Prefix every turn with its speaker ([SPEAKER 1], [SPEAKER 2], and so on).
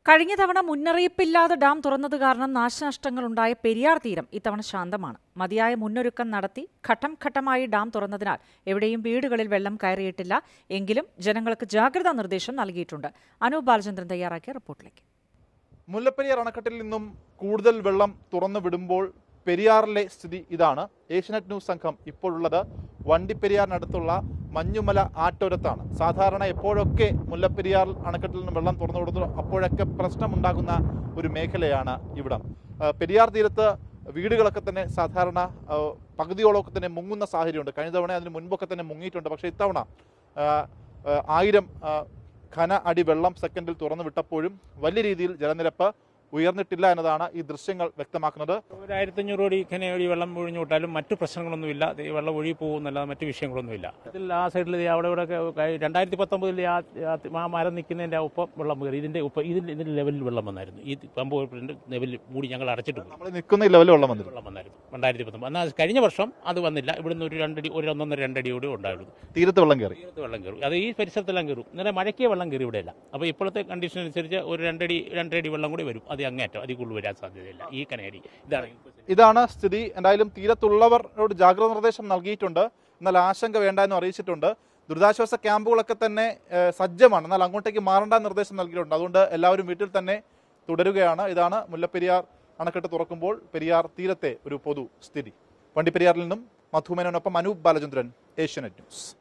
[SPEAKER 1] കഴിഞ്ഞ തവണ മുന്നറിയിപ്പില്ലാതെ ഡാം തുറന്നത് കാരണം നാശനഷ്ടങ്ങളുണ്ടായ പെരിയാർ തീരം ഇത്തവണ ശാന്തമാണ് മതിയായ മുന്നൊരുക്കം നടത്തി ഘട്ടം ഘട്ടമായി ഡാം തുറന്നതിനാൽ എവിടെയും വീടുകളിൽ വെള്ളം കയറിയിട്ടില്ല എങ്കിലും ജനങ്ങൾക്ക് ജാഗ്രതാ നിർദ്ദേശം നൽകിയിട്ടുണ്ട് അനൂപ് ബാലചന്ദ്രൻ തയ്യാറാക്കിയ റിപ്പോർട്ടിലേക്ക്
[SPEAKER 2] മുല്ലപ്പെരിയാർ അണക്കെട്ടിൽ നിന്നും കൂടുതൽ വെള്ളം തുറന്നു വിടുമ്പോൾ പെരിയാറിലെ സ്ഥിതി ഇതാണ് ഏഷ്യനെറ്റ് ന്യൂസ് സംഘം ഇപ്പോഴുള്ളത് വണ്ടിപ്പെരിയാറിനടുത്തുള്ള മഞ്ഞുമല ആറ്റോരത്താണ് സാധാരണ എപ്പോഴൊക്കെ മുല്ലപ്പെരിയാർ അണക്കെട്ടിൽ നിന്നും വെള്ളം തുറന്നു കൊടുത്തു അപ്പോഴൊക്കെ പ്രശ്നമുണ്ടാകുന്ന ഒരു മേഖലയാണ് ഇവിടം ആ, പെരിയാർ തീരത്ത് വീടുകളൊക്കെ തന്നെ സാധാരണ ആ, പകുതിയോളമൊക്കെ തന്നെ മുങ്ങുന്ന സാഹചര്യമുണ്ട് കഴിഞ്ഞ തവണ അതിന് മുൻപൊക്കെ തന്നെ മുങ്ങിയിട്ടുണ്ട് പക്ഷേ ഇത്തവണ ആ, ആ, ആയിരം ആ, ഘന അടി വെള്ളം സെക്കൻഡിൽ തുറന്നു വിട്ടപ്പോഴും വലിയ രീതിയിൽ ജലനിരപ്പ് ഉയർന്നിട്ടില്ല എന്നതാണ് ഈ ദൃശ്യങ്ങൾ വ്യക്തമാക്കുന്നത്
[SPEAKER 3] ഒരു ആയിരത്തഞ്ഞൂറ് കോടി ഖനയടി വെള്ളം ഒഴിഞ്ഞു വിട്ടാലും മറ്റു പ്രശ്നങ്ങളൊന്നുമില്ല ദേ വെള്ളം ഒഴുകി പോകുന്നല്ലാതെ മറ്റു വിഷയങ്ങളൊന്നുമില്ല ഇതിൽ ആ സൈഡിൽ ദേ അവിടെ ഇവിടെ രണ്ടായിരത്തി പത്തൊമ്പതിൽ ആ ആ മരം നിൽക്കുന്നതിൻ്റെ ആ ഒപ്പം വെള്ളം കയറി ഇതിൻ്റെ ഒപ്പം ഇതിൻ്റെ ഇതിൻ്റെ ലെവലിൽ വെള്ളം വന്നായിരുന്നു ഈ പമ്പ് ലെവലിൽ മൂടി ഞങ്ങൾ അടച്ചിട്ട് പോയി
[SPEAKER 2] നമ്മൾ നിൽക്കുന്ന ഈ ലെവലിൽ വെള്ളം വന്നിരുന്നു
[SPEAKER 3] വെള്ളം വന്നായിരുന്നു രണ്ടായിരത്തി പത്തൊമ്പത് എന്നാൽ കഴിഞ്ഞ വർഷം അത് വന്നില്ല ഇവിടുന്ന് ഒരു രണ്ടടി ഒരു ഒന്നൊന്നര രണ്ടടി കൂടി ഉണ്ടായിരുന്നു
[SPEAKER 2] തീരത്ത് വെള്ളം കയറി
[SPEAKER 3] തീരത്ത് വെള്ളം കയറും അത് ഈ പരിസരത്തെല്ലാം കയറും ഇന്നലെ മഴയ്ക്കേ വെള്ളം കയറി ഇവിടെയല്ല അപ്പോൾ ഇപ്പോഴത്തെ കണ്ടീഷൻ അനുസരിച്ച് ഒരു രണ്ടടി രണ്ടടി വെള്ളം കൂടി വരും അത് അങ്ങേറ്റം അതിൽ കൂടുതൽ വരാൻ സാധ്യതയില്ല ഈ കനയടി ഇതാണ്
[SPEAKER 2] ഇതാണ് സ്ഥിതി എന്തായാലും തീരത്തുള്ളവരോട് ജാഗ്രത നിർദ്ദേശം നൽകിയിട്ടുണ്ട് എന്നാൽ ആശങ്ക വേണ്ട എന്നും അറിയിച്ചിട്ടുണ്ട് ദുരിതാശ്വാസ ക്യാമ്പുകളൊക്കെ തന്നെ ഏഹ്, സജ്ജമാണ് എന്നാൽ അങ്ങോട്ടേക്ക് മാറേണ്ട നിർദ്ദേശം നൽകിയിട്ടുണ്ട് അതുകൊണ്ട് എല്ലാവരും വീട്ടിൽ തന്നെ തുടരുകയാണ് ഇതാണ് മുല്ലപ്പെരിയാർ അണക്കെട്ട് തുറക്കുമ്പോൾ പെരിയാർ തീരത്തെ ഒരു പൊതു സ്ഥിതി വണ്ടിപ്പെരിയാറിൽ നിന്നും മധുമേനോനൊപ്പം അനൂപ് ബാലചന്ദ്രൻ ഏഷ്യനെറ്റ് ന്യൂസ്